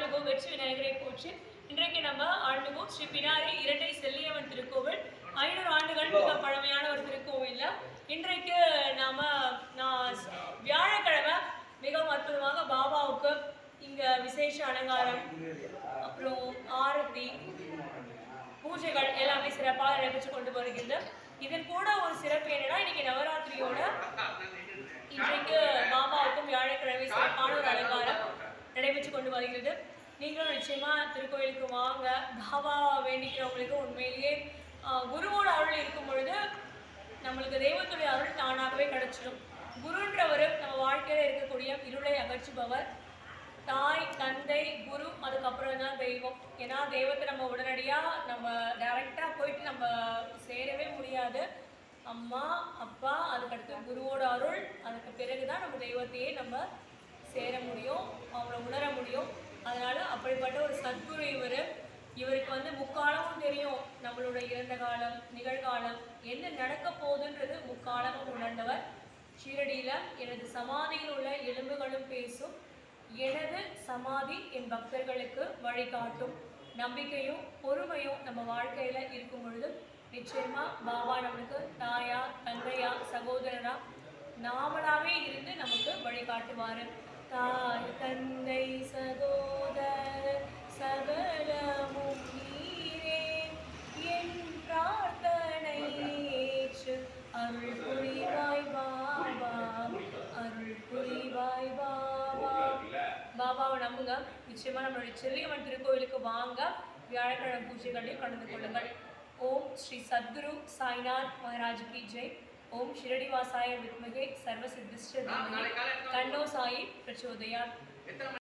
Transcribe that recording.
ஆழ்மிகு வெற்றி விநாயகரை போற்றி இன்றைக்கு நம்ம ஆழ்மிகு ஸ்ரீ பினாரி இரட்டை செல்லியம்மன் திருக்கோவில் ஐநூறு ஆண்டுகள் மிக பழமையான ஒரு திருக்கோவில்ல இன்றைக்கு நாம நான் ஸ்- வியாழக்கிழமை மிகவும் அற்புதமாக பாபாவுக்கு இங்க விசேஷ அலங்காரம் அப்புறம் ஆரத்தி பூஜைகள் எல்லாமே சிறப்பாக நடைபெற்று கொண்டு வருகிறது இதன் கூட ஒரு சிறப்பு என்னன்னா இன்னைக்கு நவராத்திரியோட இன்றைக்கு பாபாவுக்கும் வியாழக்கிழமை சிறப்பான ஒரு அலங்காரம் நடைபெற்று கொண்டு வருகிறது நீங்களும் நிச்சயமா திருக்கோயிலுக்கு வாங்க பாபா வேண்டிக்கிறவங்களுக்கு உண்மையிலேயே ஆஹ், குருவோட அருள் இருக்கும் பொழுது நம்மளுக்கு தெய்வத்துடைய அருள் தானாகவே கிடைச்சிடும் குருன்றவர் நம்ம வாழ்க்கையில இருக்கக்கூடிய இருளை அகற்றுபவர் தாய் தந்தை குரு அதுக்கப்புறம் தான் தெய்வம் ஏன்னா தெய்வத்தை நம்ம உடனடியாக நம்ம டைரெக்டாக போயிட்டு நம்ம சேரவே முடியாது அம்மா அப்பா அதுக்கடுத்து குருவோட அருள் அதுக்கு பிறகு தான் நம்ம தெய்வத்தையே நம்ம சேர முடியும் அவங்கள உணர முடியும் அதனால அப்படிப்பட்ட ஒரு சத்குரு இவர் இவருக்கு வந்து முக்காலமும் தெரியும் நம்மளோட இறந்த காலம் நிகழ்காலம் என்ன நடக்க போகுதுன்றது முக்காலமும் உணர்ந்தவர் ஷீரடியில எனது சமாதியில் உள்ள எலும்புகளும் பேசும் எனது சமாதி என் பக்தர்களுக்கு வழிகாட்டும் நம்பிக்கையும் பொறுமையும் நம்ம வாழ்க்கையில இருக்கும் பொழுது நிச்சயமா பாபா நம்மளுக்கு தாயா தந்தையா சகோதரரா நாமளாவே இருந்து நமக்கு வழிகாட்டுவாரு தாய் தந்தை சகோதரர் சகலமும் நீரே என் பிரார்த்தனை ஏற்று அருள் புரிவாய் பாபா அருள் புரிவாய் பாபா பாபாவை நம்புங்க நிச்சயமா நம்மளுடைய செல்லியம்மன் திருக்கோயிலுக்கு வாங்க வியாழக்கிழமை பூஜைகளையும் கலந்து கொள்ளுங்கள் ஓம் ஸ்ரீ சத்குரு சாய்நாத் மகாராஜ் கி ஜெய் ஓம் ஷிரடிவாசாய வித்மகே சர்வசித்திஷ்ட தீமகி தன்னோ சாயி பிரச்சோதயாத்